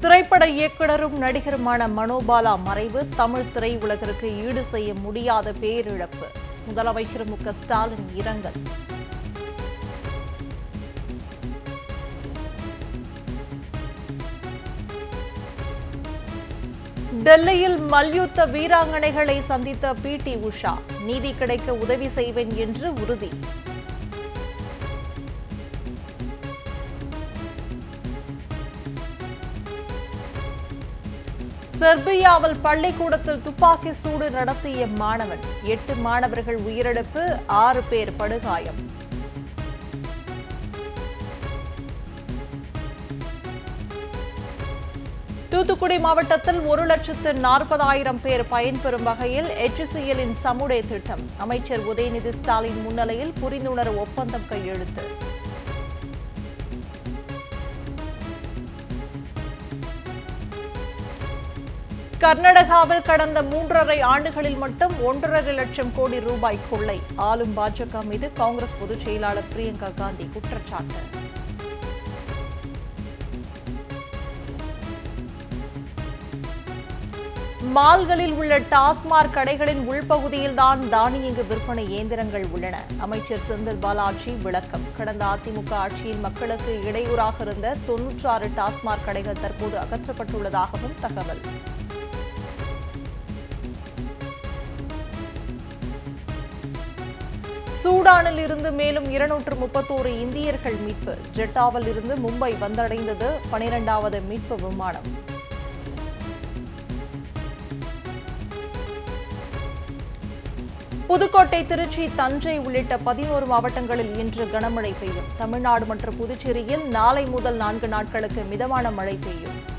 திரைப்பட இயக்குனரும் நடிகருமான மனோபாலா மறைவு தமிழ் திரையுலகிற்கு ஈடு செய்ய முடியாத பேரிழப்பு முதலமைச்சர் மு க ஸ்டாலின் இரங்கல் டெல்லியில் மல்யுத்த வீராங்கனைகளை சந்தித்த பி டி உஷா நீதி கிடைக்க உதவி செய்வேன் என்று உறுதி செர்பியாவில் பள்ளிக்கூடத்தில் துப்பாக்கி சூடு நடத்திய மாணவன் எட்டு மாணவர்கள் உயிரிழப்பு ஆறு பேர் படுகாயம் தூத்துக்குடி மாவட்டத்தில் ஒரு லட்சத்து நாற்பதாயிரம் பேர் பயன்பெறும் வகையில் எச்சிசிஎல்லின் சமுடே திட்டம் அமைச்சர் உதயநிதி ஸ்டாலின் முன்னிலையில் புரிந்துணர்வு ஒப்பந்தம் கையெழுத்து கர்நாடகாவில் கடந்த மூன்றரை ஆண்டுகளில் மட்டும் ஒன்றரை லட்சம் கோடி ரூபாய் கொள்ளை ஆளும் பாஜக மீது காங்கிரஸ் பொதுச் செயலாளர் பிரியங்கா காந்தி குற்றச்சாட்டு மால்களில் உள்ள டாஸ்மாக் கடைகளின் உள்பகுதியில்தான் தானியங்கு விற்பனை இயந்திரங்கள் உள்ளன அமைச்சர் செந்தில் பாலாஜி விளக்கம் கடந்த அதிமுக ஆட்சியில் மக்களுக்கு இடையூறாக இருந்த தொன்னூற்றாறு டாஸ்மாக் கடைகள் தற்போது அகற்றப்பட்டுள்ளதாகவும் தகவல் சூடானில் இருந்து மேலும் இருநூற்று முப்பத்தோரு இந்தியர்கள் மீட்பு ஜெட்டாவில் இருந்து மும்பை வந்தடைந்தது பனிரெண்டாவது மீட்பு விமானம் புதுக்கோட்டை திருச்சி தஞ்சை உள்ளிட்ட பதினோரு மாவட்டங்களில் இன்று கனமழை பெய்யும் தமிழ்நாடு மற்றும் புதுச்சேரியில் நாளை முதல் நான்கு நாட்களுக்கு மிதமான மழை பெய்யும்